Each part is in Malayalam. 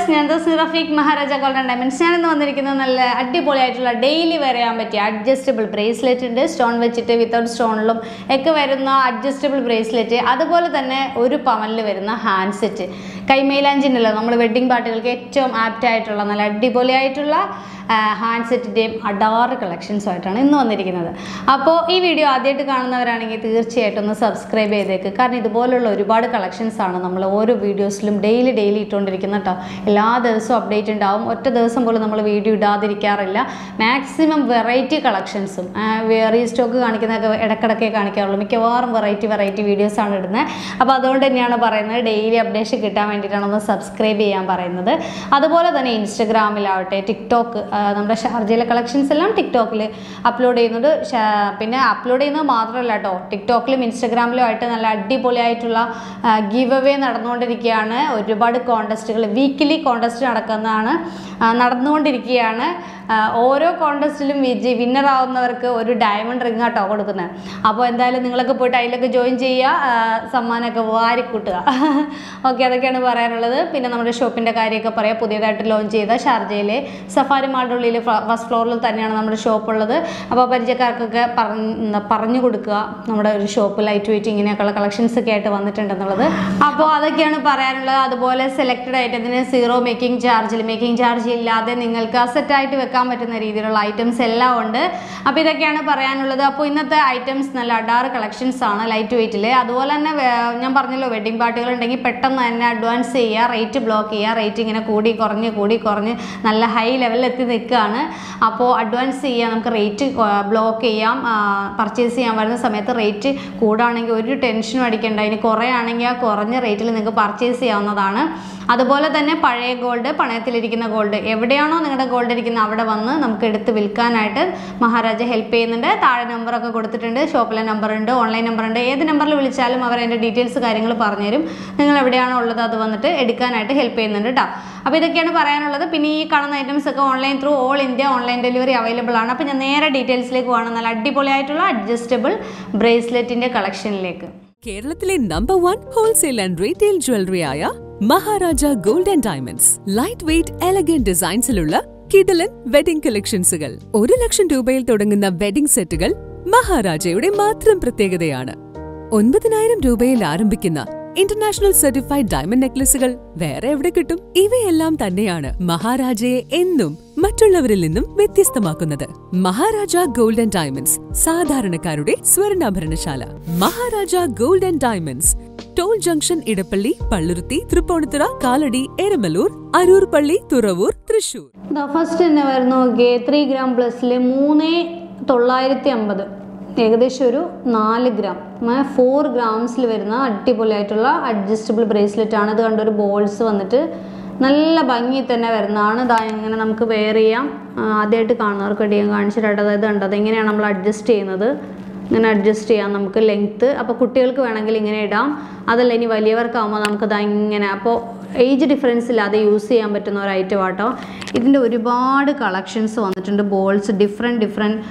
വ്യൂവേഴ്സ് ഞാൻ ദോസ് റഫീഖ് മഹാരാജ ഗോൾഡൻ ഡയമണ്ട്സ് ഞാൻ ഇന്ന് വന്നിരിക്കുന്നത് നല്ല അടിപൊളിയായിട്ടുള്ള ഡെയിലി വരയാൻ പറ്റിയ അഡ്ജസ്റ്റബിൾ ബ്രേസ്ലെറ്റ് ഉണ്ട് സ്റ്റോൺ വെച്ചിട്ട് വിത്തൗട്ട് സ്റ്റോണിലും ഒക്കെ വരുന്ന അഡ്ജസ്റ്റബിൾ ബ്രേസ്ലെറ്റ് അതുപോലെ തന്നെ ഒരു പവനിൽ വരുന്ന ഹാൻഡ് സെറ്റ് കൈമൈലാഞ്ചിണ്ടല്ലോ നമ്മൾ വെഡ്ഡിംഗ് പാർട്ടികൾക്ക് ഏറ്റവും ആപ്റ്റ് ആയിട്ടുള്ള നല്ല അടിപൊളിയായിട്ടുള്ള ഹാൻഡ് സെറ്റിൻ്റെയും അഡാറ് കളക്ഷൻസും ആയിട്ടാണ് ഇന്ന് വന്നിരിക്കുന്നത് അപ്പോൾ ഈ വീഡിയോ ആദ്യമായിട്ട് കാണുന്നവരാണെങ്കിൽ തീർച്ചയായിട്ടും ഒന്ന് സബ്സ്ക്രൈബ് ചെയ്തേക്ക് കാരണം ഇതുപോലുള്ള ഒരുപാട് കളക്ഷൻസ് ആണ് നമ്മൾ ഓരോ വീഡിയോസിലും ഡെയിലി ഡെയിലി ഇട്ടുകൊണ്ടിരിക്കുന്ന കേട്ടോ എല്ലാ ദിവസവും അപ്ഡേറ്റ് ഉണ്ടാവും ഒറ്റ ദിവസം പോലും നമ്മൾ വീഡിയോ ഇടാതിരിക്കാറില്ല മാക്സിമം വെറൈറ്റി കളക്ഷൻസും റീസ്റ്റോക്ക് കാണിക്കുന്നതൊക്കെ ഇടക്കിടക്കേ കാണിക്കാറുള്ളൂ മിക്കവാറും വെറൈറ്റി വെറൈറ്റി വീഡിയോസാണ് ഇടുന്നത് അപ്പോൾ അതുകൊണ്ട് തന്നെയാണ് പറയുന്നത് ഡെയിലി അപ്ഡേഷൻ കിട്ടാൻ വേണ്ടിയിട്ടാണ് ഒന്ന് സബ്സ്ക്രൈബ് ചെയ്യാൻ പറയുന്നത് അതുപോലെ തന്നെ ഇൻസ്റ്റഗ്രാമിലാവട്ടെ ടിക്ടോക്ക് നമ്മുടെ ഷാർജയിലെ കളക്ഷൻസ് എല്ലാം ടിക്ടോക്കിൽ അപ്ലോഡ് ചെയ്യുന്നത് ഷാ- പിന്നെ അപ്ലോഡ് ചെയ്യുന്നത് മാത്രമല്ല കേട്ടോ ടിക്ടോക്കിലും ഇൻസ്റ്റഗ്രാമിലും ആയിട്ട് നല്ല അടിപൊളിയായിട്ടുള്ള ഗിവ് അവേ നടന്നുകൊണ്ടിരിക്കുകയാണ് ഒരുപാട് കോണ്ടസ്റ്റുകൾ വീക്കിലി കോണ്ടസ്റ്റ് നടക്കുന്നതാണ് ആ, നടന്നുകൊണ്ടിരിക്കുകയാണ് ആ, ഓരോ കോണ്ടസ്റ്റിലും വിജയ് വിന്നർ ആവുന്നവർക്ക് ഒരു ഡയമണ്ട് റിംഗ് ആട്ടോ കൊടുക്കുന്നത് അപ്പോൾ എന്തായാലും നിങ്ങളൊക്കെ പോയിട്ട് അതിലൊക്കെ ജോയിൻ ചെയ്യുക ആ, സമ്മാനമൊക്കെ വാരിക്കൂട്ടുക ഓക്കെ അതൊക്കെയാണ് പറയാനുള്ളത് പിന്നെ നമ്മുടെ ഷോപ്പിൻ്റെ കാര്യമൊക്കെ പറയാം പുതിയതായിട്ട് ലോഞ്ച് ചെയ്ത ഷാർജയിലെ സഫാരി മാളിൻ്റെ ഉള്ളിൽ ഫസ്റ്റ് ഫ്ലോറിൽ തന്നെയാണ് നമ്മുടെ ഷോപ്പ് ഉള്ളത് അപ്പോൾ പരിചയക്കാർക്കൊക്കെ പറഞ്ഞ് പറഞ്ഞു കൊടുക്കുക നമ്മുടെ ഒരു ഷോപ്പ് ലൈറ്റ് വെയിറ്റ് ഇങ്ങനെയൊക്കെയുള്ള കളക്ഷൻസ് ഒക്കെ ആയിട്ട് വന്നിട്ടുണ്ടെന്നുള്ളത് അപ്പോൾ അതൊക്കെയാണ് പറയാനുള്ളത് അതുപോലെ സെലക്റ്റഡ് ഐറ്റത്തിന് സീറോ മേക്കിംഗ് ചാർജിൽ മേക്കിംഗ് ചാർജ് ഇല്ലാതെ നിങ്ങൾക്ക് അസറ്റായിട്ട് വെക്കാൻ പറ്റുന്ന രീതിയിലുള്ള ഐറ്റംസ് എല്ലാം ഉണ്ട് അപ്പോൾ ഇതൊക്കെയാണ് പറയാനുള്ളത് അപ്പോൾ ഇന്നത്തെ ഐറ്റംസ് നല്ല അഡാറ് കളക്ഷൻസ് ആണ് ലൈറ്റ് വെയിറ്റിൽ അതുപോലെ തന്നെ വേ- ഞാൻ പറഞ്ഞല്ലോ വെഡ്ഡിംഗ് പാർട്ടികൾ ഉണ്ടെങ്കിൽ പെട്ടെന്ന് തന്നെ അഡ്വാൻസ് ചെയ്യുക റേറ്റ് ബ്ലോക്ക് ചെയ്യുക റേറ്റ് ഇങ്ങനെ കൂടി കുറഞ്ഞ് കൂടി കുറഞ്ഞ് നല്ല ഹൈ ലെവലിൽ എത്തി നിൽക്കുകയാണ് അപ്പോൾ അഡ്വാൻസ് ചെയ്യുക നമുക്ക് റേറ്റ് ബ്ലോക്ക് ചെയ്യാം പർച്ചേസ് ചെയ്യാൻ വരുന്ന സമയത്ത് റേറ്റ് കൂടാണെങ്കിൽ ഒരു ടെൻഷനും അടിക്കേണ്ട ഇനി കുറയാണെങ്കിൽ ആ കുറഞ്ഞ റേറ്റിൽ നിങ്ങൾക്ക് പർച്ചേസ് ചെയ്യാവുന്നതാണ് അതുപോലെ തന്നെ പഴയ ഗോൾഡ് പണയത്തിലിരിക്കുന്ന ഗോൾഡ് എവിടെയാണോ നിങ്ങളുടെ ഗോൾഡ് ഇരിക്കുന്നത് അവിടെ വന്ന് നമുക്ക് എടുത്ത് വിൽക്കാനായിട്ട് മഹാരാജ ഹെൽപ്പ് ചെയ്യുന്നുണ്ട് താഴെ നമ്പറൊക്കെ കൊടുത്തിട്ടുണ്ട് ഷോപ്പിലെ നമ്പർ ഉണ്ട് ഓൺലൈൻ നമ്പർ ഉണ്ട് ഏത് നമ്പറിൽ വിളിച്ചാലും അവർ അതിൻ്റെ ഡീറ്റെയിൽസ് കാര്യങ്ങൾ പറഞ്ഞുതരും നിങ്ങൾ എവിടെയാണോ ഉള്ളത് അത് വന്നിട്ട് എടുക്കാനായിട്ട് ഹെൽപ്പ് ചെയ്യുന്നുണ്ട് കേട്ടോ അപ്പോൾ ഇതൊക്കെയാണ് പറയാനുള്ളത് പിന്നെ ഈ കാണുന്ന ഐറ്റംസ് ഒക്കെ online through all India online delivery available ആണ് അപ്പോൾ ഞാൻ നേരെ ഡീറ്റെയിൽസിലേക്ക് പോകണം നല്ല അടിപൊളിയായിട്ടുള്ള അഡ്ജസ്റ്റബിൾ ബ്രേസ്ലെറ്റിൻ്റെ കളക്ഷനിലേക്ക് കേരളത്തിലെ number one wholesale and retail jewellery ആയ Maharaja gold and diamonds light weight elegant ഡിസൈൻസിലുള്ള കിഡലൻ വെഡിംഗ് കളക്ഷൻസുകൾ ഒരു ലക്ഷം രൂപയിൽ തുടങ്ങുന്ന വെഡിംഗ് സെറ്റുകൾ മഹാരാജയുടെ മാത്രം പ്രത്യേകതയാണ് ഒൻപതിനായിരം രൂപയിൽ ആരംഭിക്കുന്ന ഇന്റർനാഷണൽ സർട്ടിഫൈഡ് ഡയമണ്ട് നെക്ലസുകൾ വേറെ എവിടെ കിട്ടും ഇവയെല്ലാം തന്നെയാണ് മഹാരാജയെ എന്നും മറ്റുള്ളവരിൽ നിന്നും വ്യത്യസ്തമാക്കുന്നത് മഹാരാജ ഗോൾഡ് ആൻഡ് ഡയമണ്ട്സ് സാധാരണക്കാരുടെ സ്വർണ്ണാഭരണശാല Maharaja gold and diamonds toll junction Edappally Palluruthy Tripunithura Kalady Eramalloor Aroor പള്ളി തുറവൂർ തൃശൂർ ഫസ്റ്റ് തന്നെ വരുന്നു നോക്കിയേ ത്രീ ഗ്രാം പ്ലസ്സിൽ മൂന്ന് തൊള്ളായിരത്തി അമ്പത് ഏകദേശം ഒരു നാല് ഗ്രാം ഫോർ ഗ്രാംസിൽ വരുന്ന അടിപൊളിയായിട്ടുള്ള അഡ്ജസ്റ്റബിൾ ബ്രേസ്ലെറ്റ് ആണ് ഇത് കണ്ടൊരു ബോൾസ് വന്നിട്ട് നല്ല ഭംഗി തന്നെ വരുന്നതാണ് ഇതാ ഇങ്ങനെ നമുക്ക് വെയർ ചെയ്യാം ആ, ആദ്യമായിട്ട് കാണുന്നവർക്ക് അടിയാൻ കാണിച്ചിട്ട് അതായത് കണ്ടത് എങ്ങനെയാണ് നമ്മൾ അഡ്ജസ്റ്റ് ചെയ്യുന്നത് ഇങ്ങനെ അഡ്ജസ്റ്റ് ചെയ്യാം നമുക്ക് ലെങ്ത്ത് അപ്പോൾ കുട്ടികൾക്ക് വേണമെങ്കിൽ ഇങ്ങനെ ഇടാം അതല്ല ഇനി വലിയവർക്കാവുമ്പോൾ നമുക്കത് ഇങ്ങനെ അപ്പോൾ ഏജ് ഡിഫറൻസ് ഇല്ലാതെ യൂസ് ചെയ്യാൻ പറ്റുന്ന ഒരു ഐറ്റം ആട്ടോ ഇതിൻ്റെ ഒരുപാട് കളക്ഷൻസ് വന്നിട്ടുണ്ട് ബോൾസ് ഡിഫറെൻറ്റ് ഡിഫറെൻറ്റ്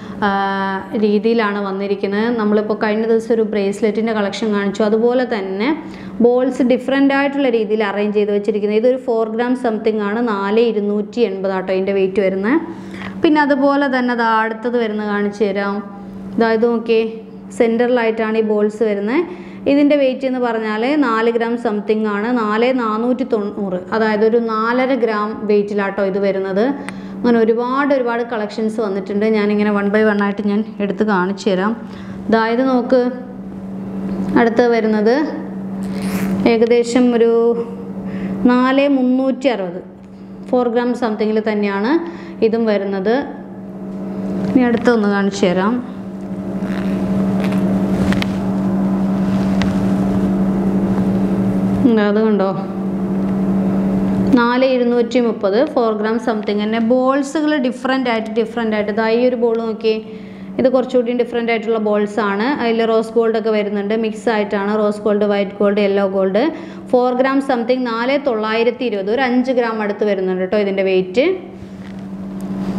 രീതിയിലാണ് വന്നിരിക്കുന്നത് നമ്മളിപ്പോൾ കഴിഞ്ഞ ദിവസം ഒരു ബ്രേസ്ലെറ്റിൻ്റെ കളക്ഷൻ കാണിച്ചു അതുപോലെ തന്നെ ബോൾസ് ഡിഫറെൻ്റ് ആയിട്ടുള്ള രീതിയിൽ അറേഞ്ച് ചെയ്ത് വെച്ചിരിക്കുന്നത് ഇതൊരു ഫോർ ഗ്രാം സംതിങ് ആണ് നാല് ഇരുന്നൂറ്റി എൺപതാട്ടോ ഇതിൻ്റെ വെയിറ്റ് വരുന്നത് പിന്നെ അതുപോലെ തന്നെ അത് അടുത്തത് വരുന്നത് കാണിച്ചു തരാം ഇതായത് നോക്കിയേ സെൻറ്ററിലായിട്ടാണ് ഈ ബോൾസ് വരുന്നത് ഇതിൻ്റെ വെയിറ്റ് എന്ന് പറഞ്ഞാൽ നാല് ഗ്രാം സംതിങ് ആണ് നാല് നാനൂറ്റി തൊണ്ണൂറ് അതായത് ഒരു നാലര ഗ്രാം വെയിറ്റിലാട്ടോ ഇത് വരുന്നത് അങ്ങനെ ഒരുപാട് ഒരുപാട് കളക്ഷൻസ് വന്നിട്ടുണ്ട് ഞാനിങ്ങനെ വൺ ബൈ വൺ ആയിട്ട് ഞാൻ എടുത്ത് കാണിച്ചു തരാം അതായത് നോക്ക് അടുത്ത് വരുന്നത് ഏകദേശം ഒരു നാല് മുന്നൂറ്റി അറുപത് ഫോർ ഗ്രാം സംതിങ്ങിൽ തന്നെയാണ് ഇതും വരുന്നത് ഇനി അടുത്തൊന്ന് കാണിച്ചു തരാം ഉം, അത് കണ്ടോ നാല് ഇരുന്നൂറ്റി മുപ്പത് ഫോർ ഗ്രാം സംതിങ് തന്നെ ബോൾസുകൾ ഡിഫറെൻ്റ് ആയിട്ട് ഡിഫറെൻ്റ് ആയിട്ട് ഇതാ ഈ ഒരു ബോൾ നോക്കി ഇത് കുറച്ചുകൂടി ഡിഫറെൻ്റ് ആയിട്ടുള്ള ബോൾസ് ആണ് അതിൽ റോസ് ഗോൾഡ് ഒക്കെ വരുന്നുണ്ട് മിക്സ് ആയിട്ടാണ് rose gold white gold yellow gold four gram something നാല് തൊള്ളായിരത്തി ഇരുപത് ഒരു അഞ്ച് ഗ്രാം അടുത്ത് വരുന്നുണ്ട് കേട്ടോ ഇതിൻ്റെ വെയിറ്റ്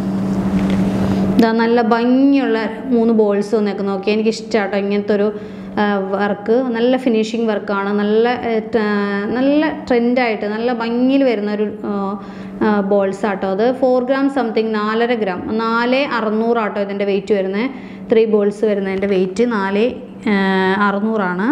ഇതാ നല്ല ഭംഗിയുള്ള മൂന്ന് ബോൾസ് വന്നേക്ക് നോക്കി എനിക്ക് ഇഷ്ടമാട്ടോ ഇങ്ങനത്തെ ഒരു വർക്ക് നല്ല ഫിനിഷിങ് വർക്കാണ് നല്ല ആ, ట- നല്ല ട്രെൻഡായിട്ട് നല്ല ഭംഗിയിൽ വരുന്ന ഒരു ബോൾസ് ആട്ടോ അത് ഫോർ ഗ്രാം സംതിങ് നാലര ഗ്രാം നാല് അറുന്നൂറാട്ടോ ഇതിൻ്റെ വെയിറ്റ് വരുന്നത് ത്രീ ബോൾസ് വരുന്നതിൻ്റെ വെയിറ്റ് നാല് ആ, അറുന്നൂറാണ്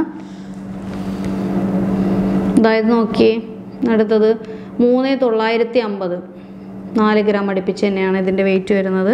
അതായത് നോക്കിയേ അടുത്തത് മൂന്ന് തൊള്ളായിരത്തി അമ്പത് നാല് ഗ്രാം അടുപ്പിച്ച് തന്നെയാണ് ഇതിൻ്റെ വെയിറ്റ് വരുന്നത്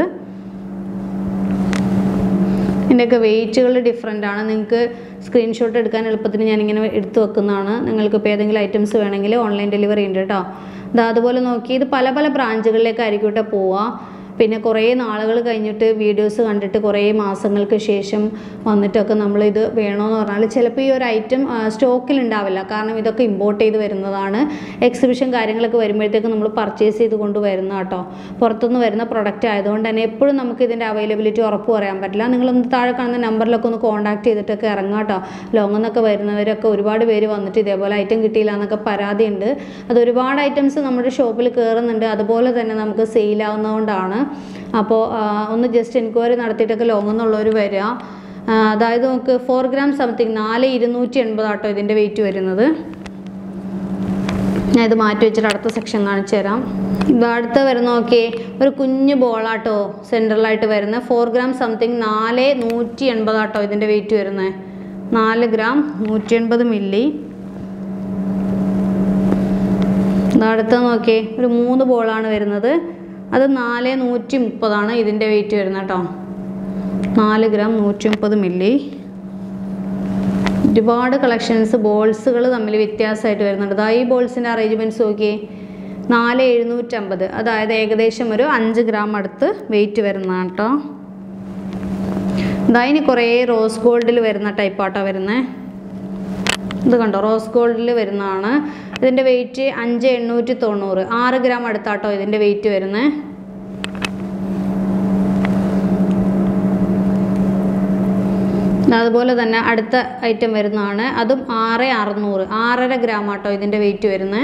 ഇതിൻ്റെയൊക്കെ വെയിറ്റുകൾ ഡിഫറെൻ്റ് ആണ് നിങ്ങൾക്ക് സ്ക്രീൻഷോട്ട് എടുക്കാൻ എളുപ്പത്തിന് ഞാനിങ്ങനെ എടുത്തു വെക്കുന്നതാണ് നിങ്ങൾക്ക് ഇപ്പോൾ ഏതെങ്കിലും ഐറ്റംസ് വേണമെങ്കിൽ ഓൺലൈൻ ഡെലിവറി ഉണ്ട് കേട്ടോ ഇതാ അതുപോലെ നോക്കി ഇത് പല പല ബ്രാഞ്ചുകളിലേക്കായിരിക്കും കേട്ടോ പോവുക പിന്നെ കുറേ നാളുകൾ കഴിഞ്ഞിട്ട് വീഡിയോസ് കണ്ടിട്ട് കുറേ മാസങ്ങൾക്ക് ശേഷം വന്നിട്ടൊക്കെ നമ്മളിത് വേണമെന്ന് പറഞ്ഞാൽ ചിലപ്പോൾ ഈ ഒരു ഐറ്റം സ്റ്റോക്കിൽ ഉണ്ടാവില്ല കാരണം ഇതൊക്കെ ഇമ്പോർട്ട് ചെയ്ത് വരുന്നതാണ് എക്സിബിഷൻ കാര്യങ്ങളൊക്കെ വരുമ്പോഴത്തേക്ക് നമ്മൾ പർച്ചേസ് ചെയ്ത് കൊണ്ട് വരുന്ന കേട്ടോ പുറത്തുനിന്ന് വരുന്ന പ്രൊഡക്റ്റ് ആയതുകൊണ്ട് തന്നെ എപ്പോഴും നമുക്ക് ഇതിൻ്റെ അവൈലബിലിറ്റി ഉറപ്പ് പറയാൻ പറ്റില്ല നിങ്ങളൊന്ന് താഴെ കാണുന്ന നമ്പറിലൊക്കെ ഒന്ന് കോൺടാക്ട് ചെയ്തിട്ടൊക്കെ ഇറങ്ങാം കേട്ടോ ലോങ്ങിൽ നിന്നൊക്കെ വരുന്നവരൊക്കെ ഒരുപാട് പേര് വന്നിട്ട് ഇതേപോലെ ഐറ്റം കിട്ടിയില്ല എന്നൊക്കെ പരാതിയുണ്ട് അത് ഒരുപാട് ഐറ്റംസ് നമ്മുടെ ഷോപ്പിൽ കയറുന്നുണ്ട് അതുപോലെ തന്നെ നമുക്ക് സെയിലാവുന്നതുകൊണ്ടാണ് അപ്പോൾ ആ, ഒന്ന് ജസ്റ്റ് എൻക്വയറി നടത്തിയിട്ടൊക്കെ ലോങ്ങിൽ നിന്നുള്ളവർ വരിക ആ, അതായത് നമുക്ക് ഫോർ ഗ്രാം സംതിങ് നാല് ഇരുന്നൂറ്റി എൺപതാട്ടോ ഇതിൻ്റെ വെയിറ്റ് വരുന്നത് ഞാൻ ഇത് മാറ്റി വെച്ചിട്ട് അടുത്ത സെക്ഷൻ കാണിച്ചു തരാം ഇത് അടുത്ത വരുന്ന നോക്കിയേ ഒരു കുഞ്ഞു ബോളാട്ടോ സെൻട്രലായിട്ട് വരുന്ന ഫോർ ഗ്രാം സംതിങ് നാല് നൂറ്റി എൺപതാട്ടോ ഇതിൻ്റെ വെയിറ്റ് വരുന്നത് നാല് ഗ്രാം നൂറ്റി എൺപത് മില്ലി ഇത് അടുത്ത നോക്കിയേ ഒരു മൂന്ന് ബോളാണ് വരുന്നത് അത് നാല് നൂറ്റി മുപ്പതാണ് ഇതിൻ്റെ വെയിറ്റ് വരുന്നത് കേട്ടോ നാല് ഗ്രാം നൂറ്റി മുപ്പത് മില്ലി ഒരുപാട് കളക്ഷൻസ് ബോൾസുകൾ തമ്മിൽ വ്യത്യാസമായിട്ട് വരുന്നുണ്ട് ദാ ഈ ബോൾസിൻ്റെ അറേഞ്ച്മെൻറ്റ്സ് നോക്കിയേ നാല് എഴുന്നൂറ്റമ്പത് അതായത് ഏകദേശം ഒരു അഞ്ച് ഗ്രാം അടുത്ത് വെയിറ്റ് വരുന്നതാണ് കേട്ടോ ഇതാ ഇനി കുറേ റോസ് ഗോൾഡിൽ വരുന്ന ടൈപ്പാട്ടോ വരുന്നത് ഇത് കണ്ടോ റോസ് ഗോൾഡിൽ വരുന്നതാണ് ഇതിൻ്റെ വെയിറ്റ് അഞ്ച് എണ്ണൂറ്റി തൊണ്ണൂറ് ആറ് ഗ്രാം അടുത്താട്ടോ ഇതിൻ്റെ വെയിറ്റ് വരുന്നത് അതുപോലെ തന്നെ അടുത്ത ഐറ്റം വരുന്നതാണ് അതും ആറ് അറുന്നൂറ് ആറര ഗ്രാം ആട്ടോ ഇതിൻ്റെ വെയിറ്റ് വരുന്നത്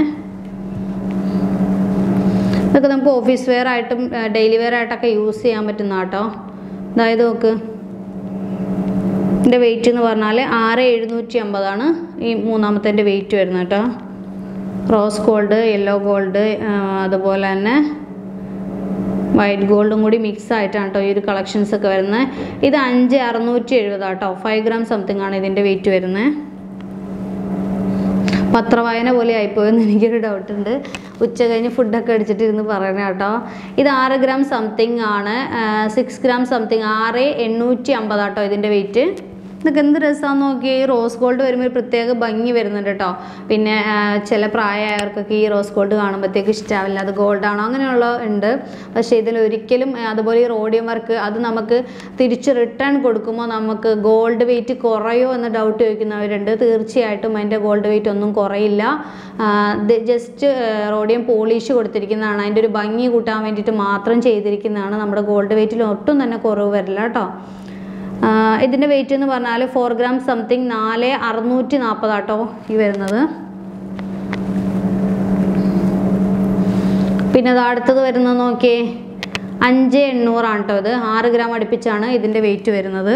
ഇതൊക്കെ നമുക്ക് ഓഫീസ് വെയർ ആയിട്ടും ഡെയിലി വെയർ ആയിട്ടൊക്കെ യൂസ് ചെയ്യാൻ പറ്റുന്ന കേട്ടോ അതായത് നോക്ക് ഇതിൻ്റെ വെയിറ്റ് എന്ന് പറഞ്ഞാൽ ആറ് എഴുന്നൂറ്റി അമ്പതാണ് ഈ മൂന്നാമത്തെ വെയിറ്റ് വരുന്നത് കേട്ടോ റോസ് ഗോൾഡ് യെല്ലോ ഗോൾഡ് അതുപോലെ തന്നെ വൈറ്റ് ഗോൾഡും കൂടി മിക്സ് ആയിട്ടാണ് കേട്ടോ ഈ ഒരു കളക്ഷൻസ് ഒക്കെ വരുന്നത് ഇത് അഞ്ച് അറുന്നൂറ്റി എഴുപത് കേട്ടോ ഫൈവ് ഗ്രാം സംതിങ് ആണ് ഇതിൻ്റെ വെയിറ്റ് വരുന്നത് പത്രവായന പോലെ ആയിപ്പോയെന്ന് എനിക്കൊരു ഡൗട്ട് ഉണ്ട് ഉച്ച കഴിഞ്ഞ് ഫുഡൊക്കെ അടിച്ചിട്ട് ഇരുന്ന് പറയണ കേട്ടോ ഇത് ആറ് ഗ്രാം സംതിങ് ആണ് സിക്സ് ഗ്രാം സംതിങ് ആറ് എണ്ണൂറ്റി അമ്പതാട്ടോ ഇതിൻ്റെ വെയിറ്റ് ഇതൊക്കെ എന്ത് രസമാണെന്ന് നോക്കി ഈ റോസ് ഗോൾഡ് വരുമ്പോൾ ഒരു പ്രത്യേക ഭംഗി വരുന്നുണ്ട് കേട്ടോ പിന്നെ ആ, ചില പ്രായമായവർക്കൊക്കെ ഈ റോസ് ഗോൾഡ് കാണുമ്പോഴത്തേക്ക് ഇഷ്ടാവില്ല അത് ഗോൾഡാണോ അങ്ങനെയുള്ള ഉണ്ട് പക്ഷേ ഇതിൽ ഒരിക്കലും ആ, അതുപോലെ ഈ റോഡിയം വർക്ക് അത് നമുക്ക് തിരിച്ച് റിട്ടേൺ കൊടുക്കുമ്പോൾ നമുക്ക് ഗോൾഡ് വെയിറ്റ് കുറയോ എന്ന് ഡൗട്ട് ചോദിക്കുന്നവരുണ്ട് തീർച്ചയായിട്ടും അതിൻ്റെ ഗോൾഡ് വെയിറ്റ് ഒന്നും കുറയില്ല ജസ്റ്റ് റോഡിയം പോളിഷ് കൊടുത്തിരിക്കുന്നതാണ് അതിൻ്റെ ഒരു ഭംഗി കൂട്ടാൻ വേണ്ടിയിട്ട് മാത്രം ചെയ്തിരിക്കുന്നതാണ് നമ്മുടെ ഗോൾഡ് വെയിറ്റിൽ ഒട്ടും തന്നെ കുറവ് വരില്ല കേട്ടോ ആഹ് ഇതിൻ്റെ വെയിറ്റ് എന്ന് പറഞ്ഞാൽ ഫോർ ഗ്രാം സംതിങ് നാല് അറുന്നൂറ്റി നാൽപ്പതാട്ടോ ഈ വരുന്നത് പിന്നെ അത് അടുത്തത് വരുന്നത് നോക്കിയേ അഞ്ച് എണ്ണൂറാണ് കേട്ടോ ഇത് ആറ് ഗ്രാം അടുപ്പിച്ചാണ് ഇതിൻ്റെ വെയിറ്റ് വരുന്നത്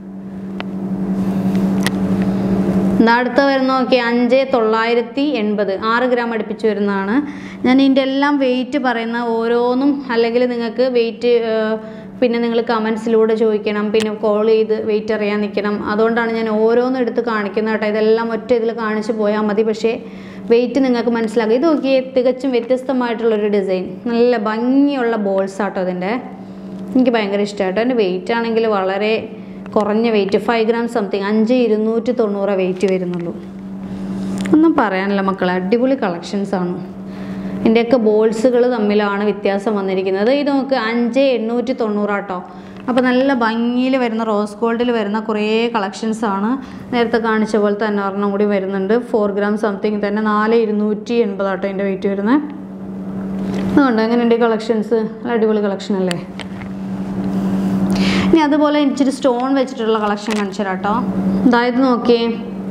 ദാ അടുത്ത വരുന്ന നോക്കി അഞ്ച് തൊള്ളായിരത്തി എൺപത് ആറ് ഗ്രാം അടുപ്പിച്ച് വരുന്നതാണ് ഞാൻ ഇതിൻ്റെ എല്ലാം വെയിറ്റ് പറയുന്ന ഓരോന്നും അല്ലെങ്കിൽ നിങ്ങൾക്ക് വെയിറ്റ് പിന്നെ നിങ്ങൾ കമൻസിലൂടെ ചോദിക്കണം പിന്നെ കോൾ ചെയ്ത് വെയിറ്റ് അറിയാൻ നിൽക്കണം അതുകൊണ്ടാണ് ഞാൻ ഓരോന്നും എടുത്ത് കാണിക്കുന്നത് കേട്ടോ ഇതെല്ലാം ഒറ്റ ഇതിൽ കാണിച്ച് പോയാൽ മതി പക്ഷേ വെയിറ്റ് നിങ്ങൾക്ക് മനസ്സിലാക്കുക ഇത് നോക്കിയേ തികച്ചും വ്യത്യസ്തമായിട്ടുള്ളൊരു ഡിസൈൻ നല്ല ഭംഗിയുള്ള ബോൾസ് ആട്ടോ ഇതിൻ്റെ എനിക്ക് ഭയങ്കര ഇഷ്ടമായിട്ടോ എൻ്റെ വെയിറ്റ് ആണെങ്കിൽ വളരെ കുറഞ്ഞ വെയിറ്റ് ഫൈവ് ഗ്രാം സംതിങ് അഞ്ച് ഇരുന്നൂറ്റി തൊണ്ണൂറ് വെയിറ്റ് വരുന്നുള്ളൂ ഒന്നും പറയാനില്ല മക്കളെ അടിപൊളി കളക്ഷൻസ് ആണ് ഇതിൻ്റെയൊക്കെ ബോൾസുകൾ തമ്മിലാണ് വ്യത്യാസം വന്നിരിക്കുന്നത് ഇത് നമുക്ക് അഞ്ച് എണ്ണൂറ്റി തൊണ്ണൂറാട്ടോ അപ്പോൾ നല്ല ഭംഗിയിൽ വരുന്ന റോസ് ഗോൾഡിൽ വരുന്ന കുറേ കളക്ഷൻസ് ആണ് നേരത്തെ കാണിച്ച പോലെ തന്നെ ഒരെണ്ണം കൂടി വരുന്നുണ്ട് ഫോർ ഗ്രാം സംതിങ് തന്നെ നാല് ഇരുന്നൂറ്റി എൺപതാട്ടോ ഇതിൻ്റെ വെയിറ്റ് വരുന്നത് അതുകൊണ്ട് എങ്ങനെയുണ്ട് കളക്ഷൻസ് നല്ല അടിപൊളി കളക്ഷൻ അല്ലേ ഇനി അതുപോലെ ഇച്ചിരി സ്റ്റോൺ വെച്ചിട്ടുള്ള കളക്ഷൻ കാണിച്ചു തരാം കേട്ടോ അതായത് നോക്കിയേ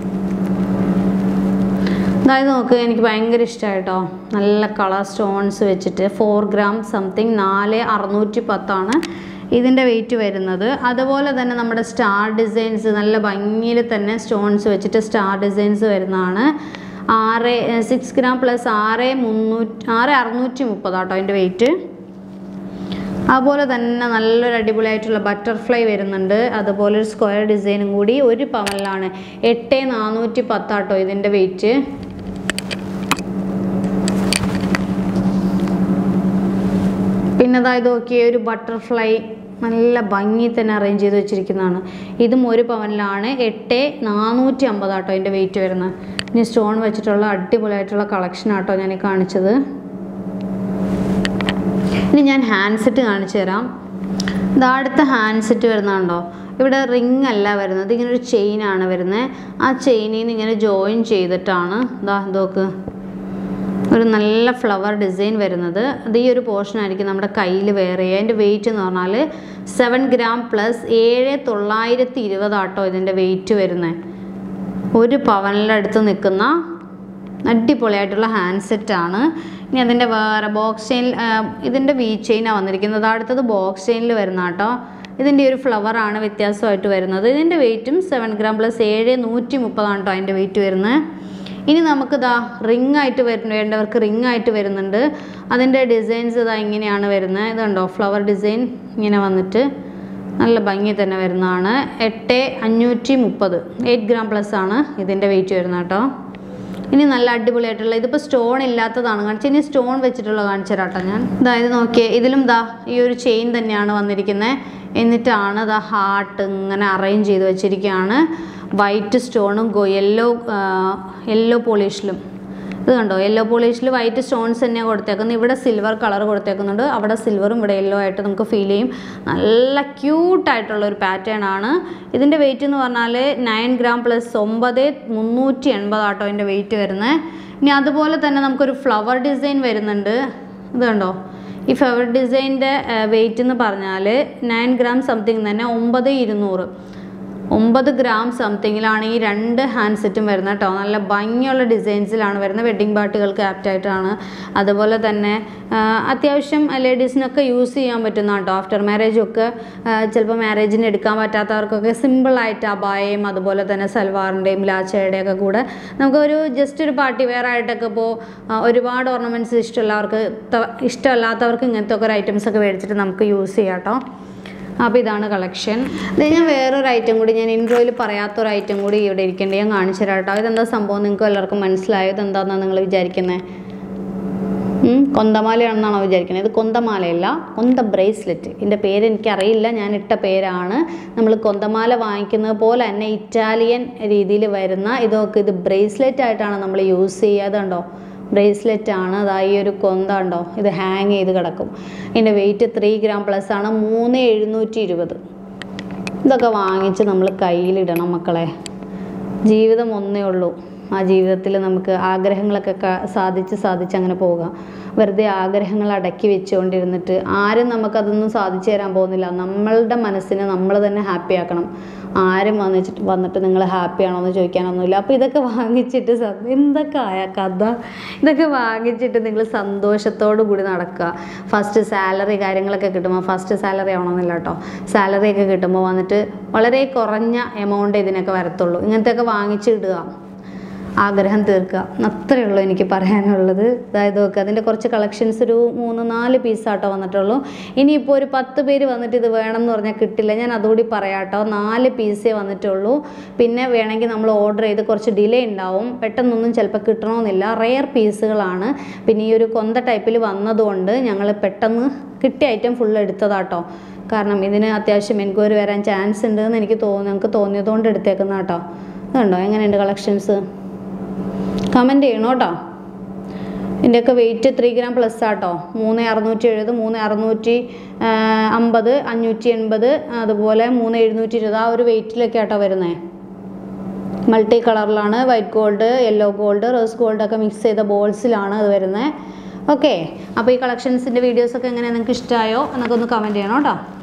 അതായത് നോക്ക് എനിക്ക് ഭയങ്കര ഇഷ്ടമായിട്ടോ നല്ല കളർ സ്റ്റോൺസ് വെച്ചിട്ട് ഫോർ ഗ്രാം സംതിങ് നാല് അറുന്നൂറ്റി പത്താണ് ഇതിൻ്റെ വെയിറ്റ് വരുന്നത് അതുപോലെ തന്നെ നമ്മുടെ സ്റ്റാർ ഡിസൈൻസ് നല്ല ഭംഗിയിൽ തന്നെ സ്റ്റോൺസ് വെച്ചിട്ട് സ്റ്റാർ ഡിസൈൻസ് വരുന്നതാണ് ആറ് സിക്സ് ഗ്രാം പ്ലസ് ആറ് മുന്നൂറ്റി ആറ് അറുന്നൂറ്റി മുപ്പതാട്ടോ അതിൻ്റെ വെയിറ്റ് അതുപോലെ തന്നെ നല്ലൊരു അടിപൊളിയായിട്ടുള്ള ബട്ടർഫ്ലൈ വരുന്നുണ്ട് അതുപോലെ ഒരു സ്ക്വയർ ഡിസൈനും കൂടി ഒരു പവനിലാണ് എട്ട് നാനൂറ്റി പത്താട്ടോ ഇതിൻ്റെ വെയിറ്റ് പിന്നെ അതായത് നോക്കിയ ഒരു ബട്ടർഫ്ലൈ നല്ല ഭംഗി തന്നെ അറേഞ്ച് ചെയ്ത് വെച്ചിരിക്കുന്നതാണ് ഇതും ഒരു പവനിലാണ് എട്ട് നാനൂറ്റി അമ്പതാട്ടോ അതിൻ്റെ വെയിറ്റ് വരുന്നത് ഇനി സ്റ്റോൺ വെച്ചിട്ടുള്ള അടിപൊളിയായിട്ടുള്ള കളക്ഷൻ ആട്ടോ ഞാൻ ഈ കാണിച്ചത് ഇനി ഞാൻ ഹാൻഡ് സെറ്റ് കാണിച്ചു തരാം ഇതാ അടുത്ത ഹാൻഡ് സെറ്റ് വരുന്നതുണ്ടോ ഇവിടെ റിങ് അല്ല വരുന്നത് ഇങ്ങനെ ഒരു ചെയിൻ ആണ് വരുന്നത് ആ ചെയിനിൽ നിന്ന് ഇങ്ങനെ ജോയിൻ ചെയ്തിട്ടാണ് ഇതാ ഇതൊക്കെ ഒരു നല്ല ഫ്ലവർ ഡിസൈൻ വരുന്നത് അത് ഈ ഒരു പോർഷൻ ആയിരിക്കും നമ്മുടെ കയ്യിൽ വേറെ അതിൻ്റെ വെയിറ്റ് എന്ന് പറഞ്ഞാൽ സെവൻ ഗ്രാം പ്ലസ് ഏഴ് തൊള്ളായിരത്തി ഇരുപതാട്ടോ ഇതിൻ്റെ വെയിറ്റ് വരുന്നത് ഒരു പവനിൻ്റെ അടുത്ത് നിൽക്കുന്ന അടിപൊളിയായിട്ടുള്ള ഹാൻഡ് സെറ്റാണ് ഇനി അതിൻ്റെ വേറെ ബോക്സ് ചെയിൻ ഇതിൻ്റെ വി ചെയിനാണ് വന്നിരിക്കുന്നത് അടുത്തത് ബോക്സ് ചെയിനിൽ വരുന്ന കേട്ടോ ഇതിൻ്റെ ഒരു ഫ്ലവറാണ് വ്യത്യാസമായിട്ട് വരുന്നത് ഇതിൻ്റെ വെയിറ്റും സെവൻ ഗ്രാം പ്ലസ് ഏഴ് നൂറ്റി മുപ്പതാണ് കേട്ടോ അതിൻ്റെ വെയിറ്റ് വരുന്നത് ഇനി നമുക്ക് ഇതാ റിംഗ് ആയിട്ട് വരുന്ന വേണ്ടവർക്ക് റിംഗ് ആയിട്ട് വരുന്നുണ്ട് അതിൻ്റെ ഡിസൈൻസ് ഇതാ ഇങ്ങനെയാണ് വരുന്നത് ഇതുണ്ടോ ഫ്ലവർ ഡിസൈൻ ഇങ്ങനെ വന്നിട്ട് നല്ല ഭംഗി തന്നെ വരുന്നതാണ് എട്ട് അഞ്ഞൂറ്റി മുപ്പത് എയ്റ്റ് ഗ്രാം പ്ലസ് ആണ് ഇതിൻ്റെ വെയിറ്റ് വരുന്നത് കേട്ടോ ഇനി നല്ല അടിപൊളിയായിട്ടുള്ള ഇതിപ്പോൾ സ്റ്റോൺ ഇല്ലാത്തതാണ് കാണിച്ചത് ഇനി സ്റ്റോൺ വെച്ചിട്ടുള്ള കാണിച്ചു തരാട്ടോ ഞാൻ ഇതായത് നോക്കിയേ ഇതിലും ദാ ഈ ഒരു ചെയിൻ തന്നെയാണ് വന്നിരിക്കുന്നത് എന്നിട്ടാണ് ദാ ഹാർട്ട് ഇങ്ങനെ അറേഞ്ച് ചെയ്ത് വെച്ചിരിക്കുകയാണ് വൈറ്റ് സ്റ്റോണും യെല്ലോ യെല്ലോ പോളിഷിലും ഇത് കണ്ടോ യെല്ലോ പോളിഷിൽ വൈറ്റ് സ്റ്റോൺസ് തന്നെയാണ് കൊടുത്തേക്കുന്നത് ഇവിടെ സിൽവർ കളർ കൊടുത്തേക്കുന്നുണ്ട് അവിടെ സിൽവറും ഇവിടെ യെല്ലോ ആയിട്ട് നമുക്ക് ഫീൽ ചെയ്യും നല്ല ക്യൂട്ടായിട്ടുള്ള ഒരു പാറ്റേൺ ആണ് ഇതിൻ്റെ വെയിറ്റ് എന്ന് പറഞ്ഞാൽ നയൻ ഗ്രാം പ്ലസ് ഒമ്പത് മുന്നൂറ്റി എൺപതാട്ടോ അതിൻ്റെ വെയിറ്റ് വരുന്നത് ഇനി അതുപോലെ തന്നെ നമുക്കൊരു ഫ്ലവർ ഡിസൈൻ വരുന്നുണ്ട് ഇത് കണ്ടോ ഈ ഫ്ലവർ ഡിസൈൻ്റെ വെയിറ്റ് എന്ന് പറഞ്ഞാൽ നയൻ ഗ്രാം സംതിങ് തന്നെ ഒമ്പത് ഇരുന്നൂറ് ഒമ്പത് ഗ്രാം സംതിങ്ങിലാണ് ഈ രണ്ട് ഹാൻഡ് സെറ്റും വരുന്നത് കേട്ടോ നല്ല ഭംഗിയുള്ള ഡിസൈൻസിലാണ് വരുന്നത് വെഡ്ഡിംഗ് പാർട്ടികൾക്ക് ആപ്റ്റായിട്ടാണ് അതുപോലെ തന്നെ ആ, അത്യാവശ്യം ലേഡീസിനൊക്കെ യൂസ് ചെയ്യാൻ പറ്റുന്ന കേട്ടോ ആഫ്റ്റർ മാരേജൊക്കെ ചിലപ്പോൾ മാരേജിന് എടുക്കാൻ പറ്റാത്തവർക്കൊക്കെ സിമ്പിളായിട്ട് അബായയും അതുപോലെ തന്നെ സൽവാറിൻ്റെയും ലാച്ചയുടെയും ഒക്കെ കൂടെ നമുക്കൊരു ജസ്റ്റ് ഒരു പാർട്ടി വെയർ ആയിട്ടൊക്കെ ഇപ്പോൾ ഒരുപാട് ഓർണമെൻറ്റ്സ് ഇഷ്ടമുള്ളവർക്ക് ത- ഇഷ്ടമല്ലാത്തവർക്ക് ഇങ്ങനത്തെ ഒക്കെ ഒരു ഐറ്റംസ് ഒക്കെ മേടിച്ചിട്ട് നമുക്ക് യൂസ് ചെയ്യാം കേട്ടോ അപ്പോൾ ഇതാണ് കളക്ഷൻ ഇത് ഞാൻ വേറൊരു ഐറ്റം കൂടി ഞാൻ ഇൻട്രോയിൽ പറയാത്തൊരു ഐറ്റം കൂടി ഇവിടെ ഇരിക്കേണ്ടത് ഞാൻ കാണിച്ചു തരാം കേട്ടോ ഇതെന്താ സംഭവം നിങ്ങൾക്ക് എല്ലാവർക്കും മനസ്സിലായോ ഇതെന്താണെന്നാണ് നിങ്ങൾ വിചാരിക്കുന്നത് കൊന്തമാലയാണെന്നാണോ വിചാരിക്കുന്നത് ഇത് കൊന്തമാലയല്ല കൊന്ത ബ്രേസ്ലെറ്റ് ഇതിൻ്റെ പേര് എനിക്കറിയില്ല ഞാൻ ഇട്ട പേരാണ് നമ്മൾ കൊന്തമാല വാങ്ങിക്കുന്നത് പോലെ തന്നെ ഇറ്റാലിയൻ രീതിയിൽ വരുന്ന ഇതൊക്കെ ഇത് ബ്രേസ്ലെറ്റ് ആയിട്ടാണ് നമ്മൾ യൂസ് ചെയ്യുക അതുണ്ടോ ബ്രേസ്ലെറ്റ് ആണ് അതാ ഈ ഒരു കൊന്ത ഉണ്ടോ ഇത് ഹാങ് ചെയ്ത് കിടക്കും ഇതിൻ്റെ വെയിറ്റ് ത്രീ ഗ്രാം പ്ലസ് ആണ് മൂന്ന് എഴുന്നൂറ്റി ഇരുപത് ഇതൊക്കെ വാങ്ങിച്ച് നമ്മൾ കയ്യിലിടണം മക്കളെ ജീവിതം ഒന്നേ ഉള്ളൂ ആ ജീവിതത്തിൽ നമുക്ക് ആഗ്രഹങ്ങളൊക്കെ ക- സാധിച്ച് സാധിച്ച് അങ്ങനെ പോകാം വെറുതെ ആഗ്രഹങ്ങൾ അടക്കി വെച്ചുകൊണ്ടിരുന്നിട്ട് ആരും നമുക്കതൊന്നും സാധിച്ചു തരാൻ പോകുന്നില്ല നമ്മളുടെ മനസ്സിനെ നമ്മൾ തന്നെ ഹാപ്പി ആക്കണം ആരും വന്നിട്ട് വന്നിട്ട് നിങ്ങൾ ഹാപ്പി ആണോ എന്ന് ചോദിക്കാനൊന്നുമില്ല അപ്പോൾ ഇതൊക്കെ വാങ്ങിച്ചിട്ട് സ- എന്തൊക്കെ ആയ കഥ ഇതൊക്കെ വാങ്ങിച്ചിട്ട് നിങ്ങൾ സന്തോഷത്തോടു കൂടി നടക്കുക ഫസ്റ്റ് സാലറി കാര്യങ്ങളൊക്കെ കിട്ടുമ്പോൾ ഫസ്റ്റ് സാലറി ആവണമെന്നില്ല കേട്ടോ സാലറി ഒക്കെ കിട്ടുമ്പോൾ വന്നിട്ട് വളരെ കുറഞ്ഞ എമൗണ്ട് ഇതിനൊക്കെ വരത്തുള്ളൂ ഇങ്ങനത്തെയൊക്കെ വാങ്ങിച്ചിടുക ആഗ്രഹം തീർക്കുക അത്രയേ ഉള്ളൂ എനിക്ക് പറയാനുള്ളത് അതായത് നോക്കുക അതിൻ്റെ കുറച്ച് കളക്ഷൻസ് ഒരു മൂന്ന് നാല് പീസാട്ടോ വന്നിട്ടുള്ളൂ ഇനിയിപ്പോൾ ഒരു പത്ത് പേര് വന്നിട്ട് ഇത് വേണം എന്ന് പറഞ്ഞാൽ കിട്ടില്ല ഞാൻ അതുകൂടി പറയാട്ടോ നാല് പീസേ വന്നിട്ടുള്ളൂ പിന്നെ വേണമെങ്കിൽ നമ്മൾ ഓർഡർ ചെയ്ത് കുറച്ച് ഡിലേ ഉണ്ടാവും പെട്ടെന്നൊന്നും ചിലപ്പോൾ കിട്ടണമെന്നില്ല റെയർ പീസുകളാണ് പിന്നെ ഈ ഒരു കൊന്ത ടൈപ്പിൽ വന്നതുകൊണ്ട് ഞങ്ങൾ പെട്ടെന്ന് കിട്ടിയ ഐറ്റം ഫുൾ എടുത്തതാട്ടോ കാരണം ഇതിന് അത്യാവശ്യം എൻക്വയറി വരാൻ ചാൻസ് ഉണ്ട് എന്ന് എനിക്ക് തോന്നി നമുക്ക് തോന്നിയതുകൊണ്ട് എടുത്തേക്കുന്ന കേട്ടോ ഇതുണ്ടോ എങ്ങനെയുണ്ട് കളക്ഷൻസ് കമൻറ്റ് ചെയ്യണം കേട്ടോ ഇതിൻ്റെയൊക്കെ വെയിറ്റ് ത്രീ ഗ്രാം പ്ലസ് ആട്ടോ മൂന്ന് അറുന്നൂറ്റി എഴുപത് മൂന്ന് അറുന്നൂറ്റി അമ്പത് അഞ്ഞൂറ്റി എൺപത് അതുപോലെ മൂന്ന് എഴുന്നൂറ്റി ഇരുപത് ആ ഒരു വെയിറ്റിലൊക്കെ ആട്ടോ വരുന്നത് മൾട്ടി കളറിലാണ് white gold yellow gold rose gold ഒക്കെ മിക്സ് ചെയ്ത ബോൾസിലാണ് അത് വരുന്നത് ഓക്കെ അപ്പോൾ ഈ കളക്ഷൻസിൻ്റെ വീഡിയോസൊക്കെ എങ്ങനെ നിങ്ങൾക്ക് ഇഷ്ടമായോ എന്നൊക്കെ ഒന്ന് കമൻറ്റ് ചെയ്യണം കേട്ടോ